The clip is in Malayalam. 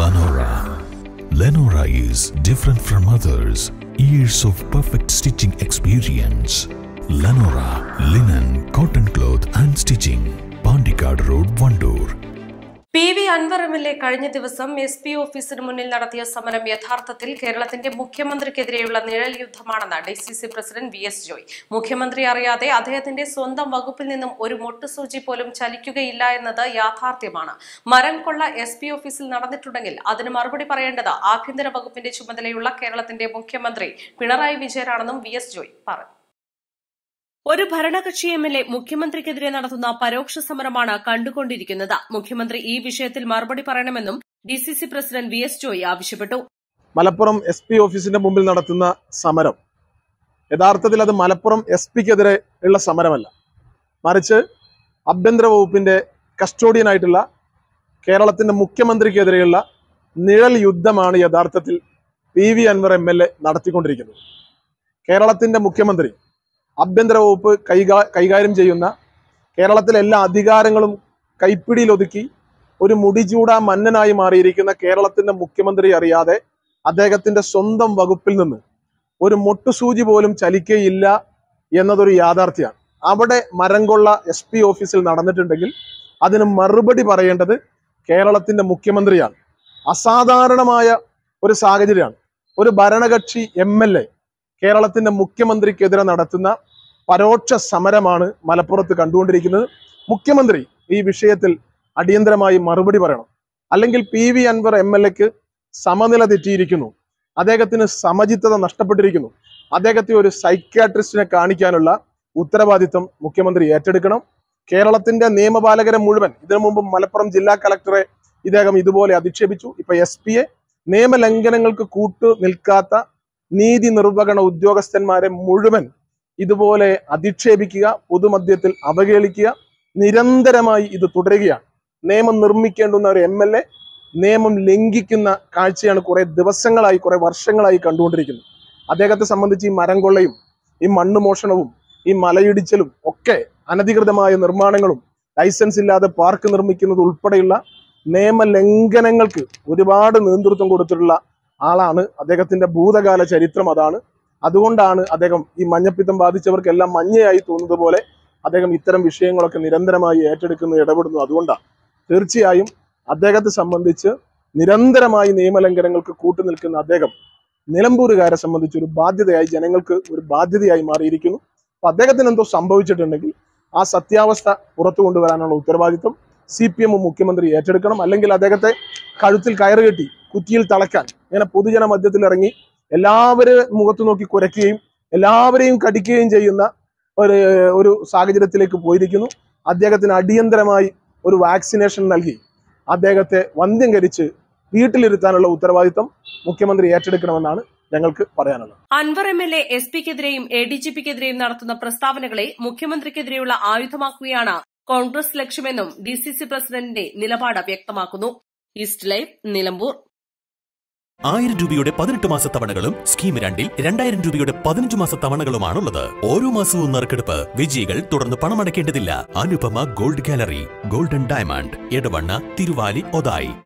Lenora. Lenora is different from others. Years of perfect stitching experience. Lenora linen, cotton cloth and stitching. Pandikad Road, Vandoor. P V Anvar M L A കഴിഞ്ഞ ദിവസം എസ് പി ഓഫീസിന് മുന്നിൽ നടത്തിയ സമരം യഥാർത്ഥത്തിൽ കേരളത്തിന്റെ മുഖ്യമന്ത്രിക്കെതിരെയുള്ള നിഴൽ യുദ്ധമാണെന്ന് D C C president V S Joy മുഖ്യമന്ത്രി അറിയാതെ അദ്ദേഹത്തിന്റെ സ്വന്തം വകുപ്പിൽ നിന്നും ഒരു മുട്ടുസൂചി പോലും ചലിക്കുകയില്ല എന്നത് യാഥാർത്ഥ്യമാണ് മരം കൊള്ള എസ് പി ഓഫീസിൽ നടന്നിട്ടുണ്ടെങ്കിൽ അതിന് മറുപടി പറയേണ്ടത് ആഭ്യന്തര വകുപ്പിന്റെ ചുമതലയുള്ള കേരളത്തിന്റെ മുഖ്യമന്ത്രി പിണറായി വിജയനാണെന്നും വി എസ് ജോയ് പറഞ്ഞു ഒരു ഭരണകക്ഷി എം എൽ എ മുഖ്യമന്ത്രിക്കെതിരെ നടത്തുന്ന പരോക്ഷ സമരമാണ് കണ്ടുകൊണ്ടിരിക്കുന്നത് മുഖ്യമന്ത്രി ഈ വിഷയത്തിൽ മറുപടി പറയണമെന്നും D C C president V S Joy ആവശ്യപ്പെട്ടു മലപ്പുറം എസ് പി ഓഫീസിന്റെ മുമ്പിൽ നടത്തുന്ന സമരം യഥാർത്ഥത്തിൽ അത് മലപ്പുറം എസ് പിക്കെതിരെ ഉള്ള സമരമല്ല മറിച്ച് ആഭ്യന്തര വകുപ്പിന്റെ കസ്റ്റോഡിയനായിട്ടുള്ള കേരളത്തിന്റെ മുഖ്യമന്ത്രിക്കെതിരെയുള്ള നിഴൽ യുദ്ധമാണ് യഥാർത്ഥത്തിൽ P V Anvar M L A നടത്തിക്കൊണ്ടിരിക്കുന്നത് കേരളത്തിന്റെ മുഖ്യമന്ത്രി ആഭ്യന്തര വകുപ്പ് കൈകാ കൈകാര്യം ചെയ്യുന്ന കേരളത്തിലെ എല്ലാ അധികാരങ്ങളും കൈപ്പിടിയിൽ ഒതുക്കി ഒരു മുടിചൂടാ മന്നനായി മാറിയിരിക്കുന്ന കേരളത്തിന്റെ മുഖ്യമന്ത്രി അറിയാതെ അദ്ദേഹത്തിന്റെ സ്വന്തം വകുപ്പിൽ നിന്ന് ഒരു മൊട്ടുസൂചി പോലും ചലിക്കയില്ല എന്നതൊരു യാഥാർത്ഥ്യമാണ് അവിടെ മരംകൊള്ള എസ് പി ഓഫീസിൽ നടന്നിട്ടുണ്ടെങ്കിൽ അതിന് മറുപടി പറയേണ്ടത് കേരളത്തിന്റെ മുഖ്യമന്ത്രിയാണ് അസാധാരണമായ ഒരു സാഹചര്യമാണ് ഒരു ഭരണകക്ഷി എം എൽ എ കേരളത്തിന്റെ മുഖ്യമന്ത്രിക്കെതിരെ നടത്തുന്ന പരോക്ഷ സമരമാണ് മലപ്പുറത്ത് കണ്ടുകൊണ്ടിരിക്കുന്നത് മുഖ്യമന്ത്രി ഈ വിഷയത്തിൽ അടിയന്തരമായി മറുപടി പറയണം അല്ലെങ്കിൽ P V Anvar M L എക്ക് സമനില തെറ്റിയിരിക്കുന്നു അദ്ദേഹത്തിന് സമചിത്തത നഷ്ടപ്പെട്ടിരിക്കുന്നു അദ്ദേഹത്തെ ഒരു സൈക്യാട്രിസ്റ്റിനെ കാണിക്കാനുള്ള ഉത്തരവാദിത്തം മുഖ്യമന്ത്രി ഏറ്റെടുക്കണം കേരളത്തിന്റെ നിയമപാലകരെ മുഴുവൻ ഇതിനു മുമ്പ് മലപ്പുറം ജില്ലാ കളക്ടറെ ഇദ്ദേഹം ഇതുപോലെ അധിക്ഷേപിച്ചു ഇപ്പൊ എസ് പിയെ നിയമലംഘനങ്ങൾക്ക് കൂട്ടു നിൽക്കാത്ത നീതി നിർവഹണ ഉദ്യോഗസ്ഥന്മാരെ മുഴുവൻ ഇതുപോലെ അധിക്ഷേപിക്കുക പൊതുമധ്യത്തിൽ അവഹേളിക്കുക നിരന്തരമായി ഇത് തുടരുകയാണ് നിയമം നിർമ്മിക്കേണ്ടുന്ന ഒരു എം എൽ എ നിയമം ലംഘിക്കുന്ന കാഴ്ചയാണ് കുറെ ദിവസങ്ങളായി കുറെ വർഷങ്ങളായി കണ്ടുകൊണ്ടിരിക്കുന്നത് അദ്ദേഹത്തെ സംബന്ധിച്ച് ഈ മരം കൊള്ളയും ഈ മണ്ണ് മോഷണവും ഈ മലയിടിച്ചലും ഒക്കെ അനധികൃതമായ നിർമ്മാണങ്ങളും ലൈസൻസ് ഇല്ലാതെ പാർക്ക് നിർമ്മിക്കുന്നത് ഉൾപ്പെടെയുള്ള നിയമലംഘനങ്ങൾക്ക് ഒരുപാട് നേതൃത്വം കൊടുത്തിട്ടുള്ള ആളാണ് അദ്ദേഹത്തിന്റെ ഭൂതകാല ചരിത്രം അതാണ് അതുകൊണ്ടാണ് അദ്ദേഹം ഈ മഞ്ഞപ്പിത്തം ബാധിച്ചവർക്കെല്ലാം മഞ്ഞയായി തോന്നുന്നത് പോലെ അദ്ദേഹം ഇത്തരം വിഷയങ്ങളൊക്കെ നിരന്തരമായി ഏറ്റെടുക്കുന്നു ഇടപെടുന്നു അതുകൊണ്ടാണ് തീർച്ചയായും അദ്ദേഹത്തെ സംബന്ധിച്ച് നിരന്തരമായി നിയമലംഘനങ്ങൾക്ക് കൂട്ടുനിൽക്കുന്ന അദ്ദേഹം നിലമ്പൂരുകാരെ സംബന്ധിച്ച് ഒരു ബാധ്യതയായി ജനങ്ങൾക്ക് ഒരു ബാധ്യതയായി മാറിയിരിക്കുന്നു അപ്പൊ അദ്ദേഹത്തിന് എന്തോ സംഭവിച്ചിട്ടുണ്ടെങ്കിൽ ആ സത്യാവസ്ഥ പുറത്തു കൊണ്ടുവരാനുള്ള ഉത്തരവാദിത്വം സി പി എം മുഖ്യമന്ത്രി ഏറ്റെടുക്കണം അല്ലെങ്കിൽ അദ്ദേഹത്തെ കഴുത്തിൽ കയറുകെട്ടി കുറ്റിയിൽ തളയ്ക്കാൻ ഇങ്ങനെ പൊതുജന മധ്യത്തിൽ ഇറങ്ങി എല്ലാവരും മുഖത്ത് നോക്കി കുരയ്ക്കുകയും എല്ലാവരെയും കടിക്കുകയും ചെയ്യുന്ന ഒരു ഒരു സാഹചര്യത്തിലേക്ക് പോയിരിക്കുന്നു അദ്ദേഹത്തിന് അടിയന്തരമായി ഒരു വാക്സിനേഷൻ നൽകി അദ്ദേഹത്തെ വന്ധ്യംകരിച്ച് വീട്ടിലിരുത്താനുള്ള ഉത്തരവാദിത്തം മുഖ്യമന്ത്രി ഏറ്റെടുക്കണമെന്നാണ് ഞങ്ങൾക്ക് പറയാനുള്ളത് Anvar M L A S പിക്കെതിരെയും എ ഡി ജി പിക്കെതിരെയും നടത്തുന്ന പ്രസ്താവനകളെ മുഖ്യമന്ത്രിക്കെതിരെയുള്ള ആയുധമാക്കുകയാണ് കോൺഗ്രസ് ലക്ഷ്യമെന്നും ഡി സി സി പ്രസിഡന്റിന്റെ നിലപാട് വ്യക്തമാക്കുന്നു ഈസ്റ്റ് ലൈവ് നിലമ്പൂർ ആയിരം രൂപയുടെ പതിനെട്ട് മാസ തവണകളും സ്കീം രണ്ടിൽ രണ്ടായിരം രൂപയുടെ പതിനഞ്ച് മാസ തവണകളുമാണുള്ളത് ഓരോ മാസവും നറുക്കെടുപ്പ് വിജയികൾ തുടർന്ന് പണമടയ്ക്കേണ്ടതില്ല Anupama gold gallery golden diamond Edavanna Thiruvali Othayi